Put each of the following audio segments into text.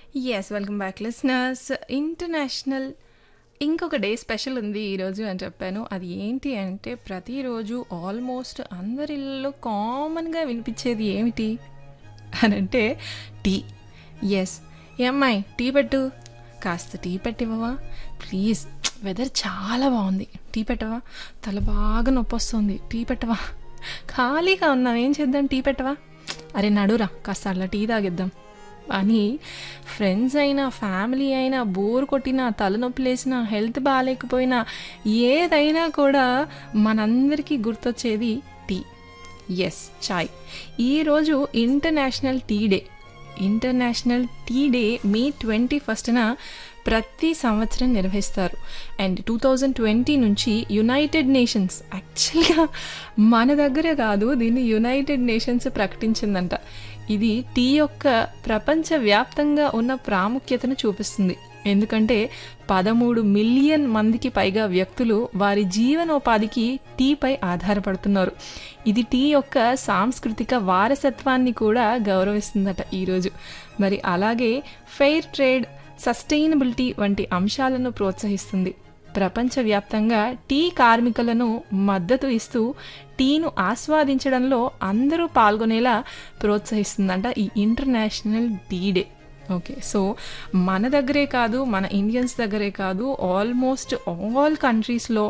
yes welcome back listeners international ఇంకొక day special ఉంది ఈరోజు అని చెప్పాను అది ఏంటి అంటే ప్రతిరోజు ఆల్మోస్ట్ అందరి ఇళ్ళలో కామన్గా వినిపించేది ఏమిటి అని అంటే టీ ఎస్ ఏమ్మాయి టీ పెట్టు కాస్త టీ పెట్టివ్వవా ప్లీజ్ వెదర్ చాలా బాగుంది టీ పెట్టవా తల బాగా నొప్పి వస్తుంది టీ పెట్టవా ఖాళీగా ఉన్నాం ఏం చేద్దాం టీ పెట్టవా అరే నడురా కాస్త అట్లా టీ తాగిద్దాం అని ఫ్రెండ్స్ అయినా ఫ్యామిలీ అయినా బోర్ కొట్టినా తలనొప్పి లేసినా హెల్త్ బాగాలేకపోయినా ఏదైనా కూడా మనందరికీ గుర్తొచ్చేది టీ ఎస్ చాయ్ ఈరోజు international tea day international tea day May twenty ఫస్ట్న ప్రతి సంవత్సరం నిర్వహిస్తారు అండ్ టూ థౌజండ్ ట్వంటీ నుంచి యునైటెడ్ నేషన్స్ యాక్చువల్గా మన దగ్గర కాదు దీన్ని యునైటెడ్ నేషన్స్ ప్రకటించిందంట ఇది టీ యొక్క ప్రపంచవ్యాప్తంగా ఉన్న ప్రాముఖ్యతను చూపిస్తుంది ఎందుకంటే పదమూడు మిలియన్ మందికి పైగా వ్యక్తులు వారి జీవనోపాధికి టీపై ఆధారపడుతున్నారు ఇది టీ యొక్క సాంస్కృతిక వారసత్వాన్ని కూడా గౌరవిస్తుందట ఈరోజు మరి అలాగే ఫెయిర్ ట్రేడ్ సస్టైనబిలిటీ వంటి అంశాలను ప్రోత్సహిస్తుంది ప్రపంచవ్యాప్తంగా టీ కార్మికులను మద్దతు ఇస్తూ టీను ఆస్వాదించడంలో అందరూ పాల్గొనేలా ప్రోత్సహిస్తుందంట ఈ international tea day okay so మన దగ్గరే కాదు మన ఇండియన్స్ దగ్గరే కాదు ఆల్మోస్ట్ ఆల్ కంట్రీస్లో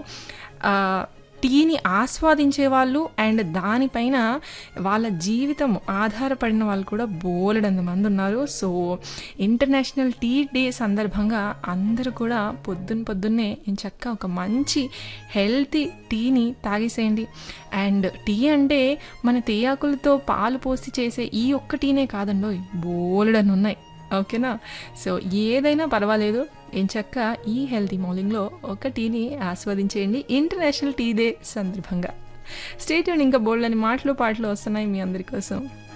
టీని ఆస్వాదించే వాళ్ళు అండ్ దానిపైన వాళ్ళ జీవితం ఆధారపడిన వాళ్ళు కూడా బోలెడంత మంది ఉన్నారు సో ఇంటర్నేషనల్ టీ డే సందర్భంగా అందరూ కూడా పొద్దున్న పొద్దున్నే చక్కగా ఒక మంచి హెల్తీ టీని తాగేసేయండి అండ్ టీ అంటే మన తేయాకులతో పాలు పోసి చేసే ఈ ఒక్క టీనే కాదండో బోలెడని ఉన్నాయి ఓకేనా సో ఏదైనా పర్వాలేదు ఎంచక్క ఈ హెల్తీ మార్నింగ్లో ఒక టీని ఆస్వాదించేయండి ఇంటర్నేషనల్ టీ డే సందర్భంగా స్టేట్ ఇంకా బోల్డ్ అని మాటలు పాటలు వస్తున్నాయి మీ అందరి కోసం